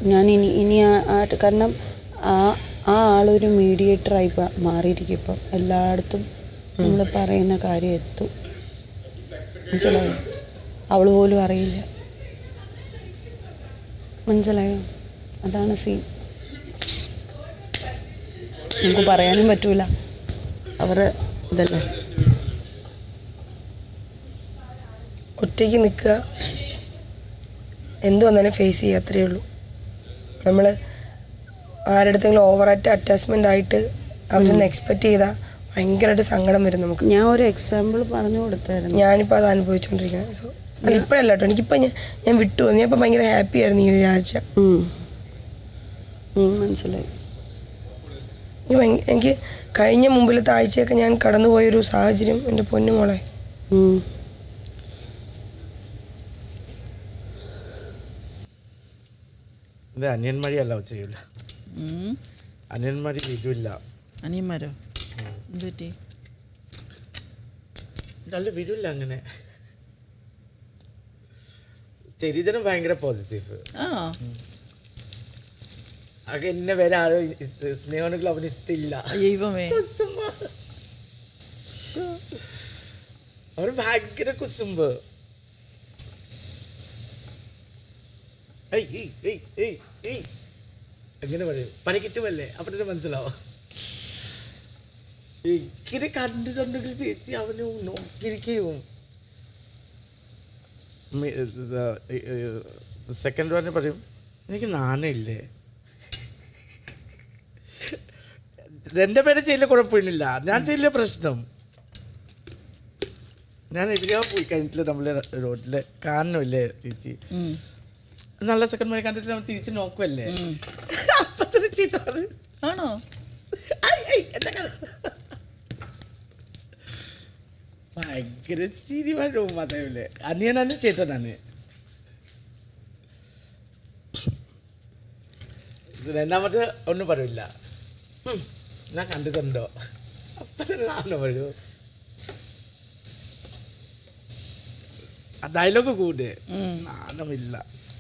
ഞാൻ ഇനി ഇനി ആ- ആ കാരണം ആ ആ ആളൊരു മീഡിയേറ്ററായി മാറിയിരിക്കും ഇപ്പം എല്ലായിടത്തും നമ്മൾ പറയുന്ന കാര്യം എത്തും മനസ്സിലായോ അവൾ പോലും അറിയില്ല മനസ്സിലായോ അതാണ് സീൻ നമുക്ക് പറയാനും പറ്റൂല അവരുടെ ഇതല്ലേ ഒറ്റയ്ക്ക് നിൽക്കുക എന്ത് വന്നാലും ഫേസ് ചെയ്യുക അത്രയേ ഉള്ളൂ നമ്മൾ ആരുടെടുത്തെങ്കിലും ഓവറായിട്ട് അറ്റാച്ച്മെൻ്റ് ആയിട്ട് അവരൊന്ന് എക്സ്പെക്റ്റ് ചെയ്താൽ ഭയങ്കരമായിട്ട് സങ്കടം വരും നമുക്ക് ഞാൻ ഒരു എക്സാമ്പിൾ പറഞ്ഞു കൊടുത്തായിരുന്നു ഞാനിപ്പോൾ അത് അനുഭവിച്ചുകൊണ്ടിരിക്കുകയാണ് സോ അല്ല ഇപ്പോഴല്ല കേട്ടോ എനിക്കിപ്പോൾ ഞാൻ ഞാൻ വിട്ടു ഞാൻ ഇപ്പോൾ ഭയങ്കര ഹാപ്പി ആയിരുന്നു ഈ ഒരാഴ്ച ഉം. ഉം, മനസ്സിലായി എനിക്ക് ഭയങ്ക- എനിക്ക് കഴിഞ്ഞ മുമ്പിലത്തെ ആഴ്ചയൊക്കെ ഞാൻ കടന്നുപോയൊരു സാഹചര്യം എൻ്റെ പൊന്നുമോളെ ഉം. ഇത് അനിയന്മാരി അല്ല ചെയ്യൂല ഉം. അനിയന്മാരി വിടുവില്ല അനിയന്മാരോ എന്ത് പറ്റി നല്ല വിടുവില്ല അങ്ങനെ ചെറിയതിനും ഭയങ്കര പോസിറ്റീവ് ആ ആകെ എന്നെ വരെ ആരും സ്നേഹമാണെങ്കിൽ അവന് ഇഷ്ടമില്ല ദൈവമേ കുസുമ്പ അവന് ഭയങ്കര കുസുമ്പ് ഏയ്, ഏയ്, ഏയ്, ഏയ്, ഏയ്. എങ്ങനെ പറയും പണി കിട്ടുമല്ലേ അപ്പഴേ മനസ്സിലാവും ഇങ്ങനെ കണ്ടിട്ടുണ്ടെങ്കിൽ ചേച്ചി അവന് നോക്കിയിരിക്കും സെക്കൻഡ് പറഞ്ഞ് പറയും എനിക്ക് നാണയില്ലേ എൻ്റെ പേര് ചെയ്യില്ല കുഴപ്പമില്ല ഞാൻ ചെയ്യില്ല പ്രശ്നം ഞാൻ എവിടെയോ പോയി കഴിഞ്ഞിട്ടില്ല നമ്മളെ റോഡിൽ കാണുന്നില്ലേ ചേച്ചി ഉം. നല്ല സെക്കൻഡ് മണി കണ്ടിട്ട് നമ്മൾ തിരിച്ച് നോക്കുമല്ലേ അപ്പൊ തന്നെ ചീത്ത പറഞ്ഞു ആണോ ഐ, ഐ, എന്നെ കാണാ. ഭയങ്കര ചിരി വരും അതേപോലെ അനിയനാണ് ചേട്ടനാണ് രണ്ടാമത്തെ ഒന്നും പറയില്ല ഉം, ഞാൻ കണ്ടിട്ടുണ്ടോ അപ്പൊ തന്നെ നാളെ വരൂ ആ ഡയലോഗ് കൂടെ ഉം. നാണമില്ല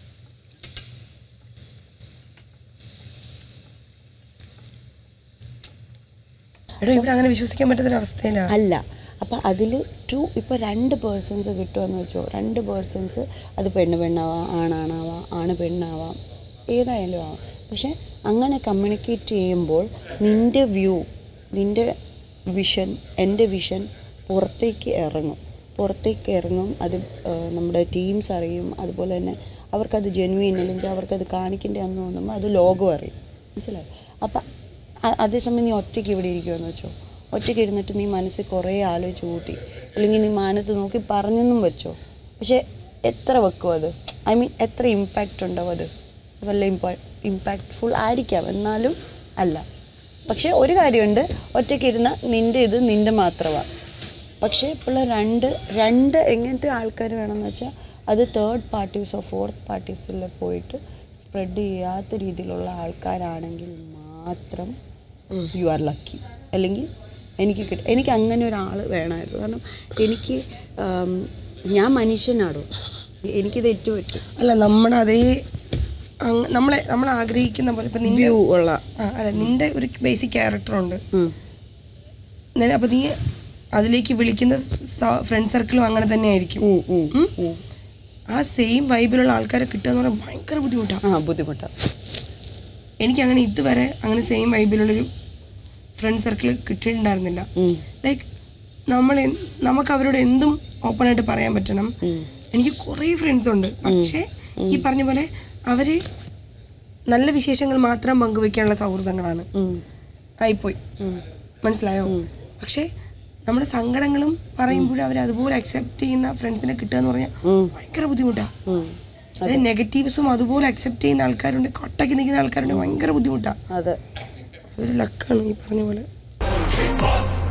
എടോ ഇവിടെ അങ്ങനെ വിശ്വസിക്കാൻ പറ്റാത്തൊരവസ്ഥയിലാണ് അല്ല അപ്പം അതിൽ ടു ഇപ്പോൾ രണ്ട് പേഴ്സൺസ് കിട്ടുമെന്ന് വെച്ചോ രണ്ട് പേഴ്സൺസ് അത് പെണ്ണ് പെണ്ണാവാം ആണാണാവാം ആണ് പെണ്ണാവാം ഏതായാലും ആവാം പക്ഷെ അങ്ങനെ കമ്മ്യൂണിക്കേറ്റ് ചെയ്യുമ്പോൾ നിൻ്റെ വ്യൂ നിൻ്റെ വിഷൻ എൻ്റെ വിഷൻ പുറത്തേക്ക് ഇറങ്ങും പുറത്തേക്ക് ഇറങ്ങും അത് ആ, നമ്മുടെ ടീംസ് അറിയും അതുപോലെ തന്നെ അവർക്കത് ജെനുവിൻ അല്ലെങ്കിൽ അവർക്കത് കാണിക്കേണ്ടതെന്ന് തോന്നുമ്പോൾ അത് ലോകം അറിയും മനസ്സിലായോ അപ്പം അ- അതേസമയം നീ ഒറ്റയ്ക്ക് ഇവിടെ ഇരിക്കുമെന്ന് വെച്ചോ ഒറ്റയ്ക്ക് ഇരുന്നിട്ട് നീ മനസ്സിൽ കുറേ ആലോചിച്ച് കൂട്ടി അല്ലെങ്കിൽ നീ മാനത്ത് നോക്കി പറഞ്ഞെന്നും വെച്ചോ പക്ഷെ എത്ര വെക്കും അത് ഐ മീൻ എത്ര ഇമ്പാക്റ്റ് ഉണ്ടാവും അത് വല്ല ഇമ്പാ ഇമ്പാക്റ്റ്ഫുൾ ആയിരിക്കാം എന്നാലും അല്ല പക്ഷേ ഒരു കാര്യമുണ്ട് ഒറ്റയ്ക്ക് ഇരുന്ന നിൻ്റെ ഇത് നിൻ്റെ മാത്രമാണ് പക്ഷേ ഇപ്പോൾ രണ്ട് രണ്ട് എങ്ങനത്തെ ആൾക്കാർ വേണമെന്ന് വെച്ചാൽ അത് തേർഡ് പാർട്ടീസോ ഫോർത്ത് പാർട്ടീസിൽ പോയിട്ട് സ്പ്രെഡ് ചെയ്യാത്ത രീതിയിലുള്ള ആൾക്കാരാണെങ്കിൽ മാത്രം യു ആർ ലക്കി അല്ലെങ്കിൽ എനിക്ക് കിട്ടും എനിക്ക് അങ്ങനെ ഒരാൾ വേണമായിരുന്നു കാരണം എനിക്ക് ആം, ഞാൻ മനുഷ്യനാടോ എനിക്ക് തെറ്റ് പറ്റും അല്ല നമ്മുടെ അതേ അങ്ങ് നമ്മളെ നമ്മൾ ആഗ്രഹിക്കുന്ന പോലെ ഇപ്പം നിന്റെ വ്യൂ ഉള്ള ആ, അല്ല നിന്റെ ഒരു ബേസിക് ക്യാരക്ടർ ഉണ്ട് ഉം. ഞാൻ- അപ്പൊ നീ അതിലേക്ക് വിളിക്കുന്ന ഫ്രണ്ട് സർക്കിളും അങ്ങനെ തന്നെ ആയിരിക്കും ഉം, ഉം, ഉം? ഉം. ആ സെയിം വൈബിലുള്ള ആൾക്കാരെ കിട്ടുക എന്ന് പറഞ്ഞാൽ ഭയങ്കര ബുദ്ധിമുട്ടാണ് ആ ബുദ്ധിമുട്ടാണ് എനിക്ക് അങ്ങനെ ഇതുവരെ അങ്ങനെ സെയിം വൈബിലുള്ളൊരു ഫ്രണ്ട് സർക്കിൾ കിട്ടിയിട്ടുണ്ടായിരുന്നില്ല ഉം. ലൈക്ക് നമ്മൾ എൻ- നമുക്ക് അവരോട് എന്തും ഓപ്പൺ ആയിട്ട് പറയാൻ പറ്റണം എനിക്ക് കുറേ ഫ്രണ്ട്സ് ഉണ്ട് പക്ഷേ ഈ പറഞ്ഞ പോലെ അവര് നല്ല വിശേഷങ്ങൾ മാത്രം പങ്കുവെക്കാനുള്ള സൗഹൃദങ്ങളാണ് ഉം. ആയിപ്പോയി മനസ്സിലായോ പക്ഷേ നമ്മുടെ സങ്കടങ്ങളും പറയുമ്പോഴും അവർ അതുപോലെ അക്സെപ്റ്റ് ചെയ്യുന്ന ഫ്രണ്ട്സിനെ കിട്ടുക എന്ന് പറഞ്ഞാൽ ഭയങ്കര ബുദ്ധിമുട്ടാണ് ഉം. അതായത് നെഗറ്റീവ്സും അതുപോലെ അക്സെപ്റ്റ് ചെയ്യുന്ന ആൾക്കാരുണ്ട് കൊട്ടയ്ക്ക് നിൽക്കുന്ന ആൾക്കാരുണ്ട് ഭയങ്കര ബുദ്ധിമുട്ടാണ് അതെ അതൊരു ലക്കാണ് ഈ പറഞ്ഞ പോലെ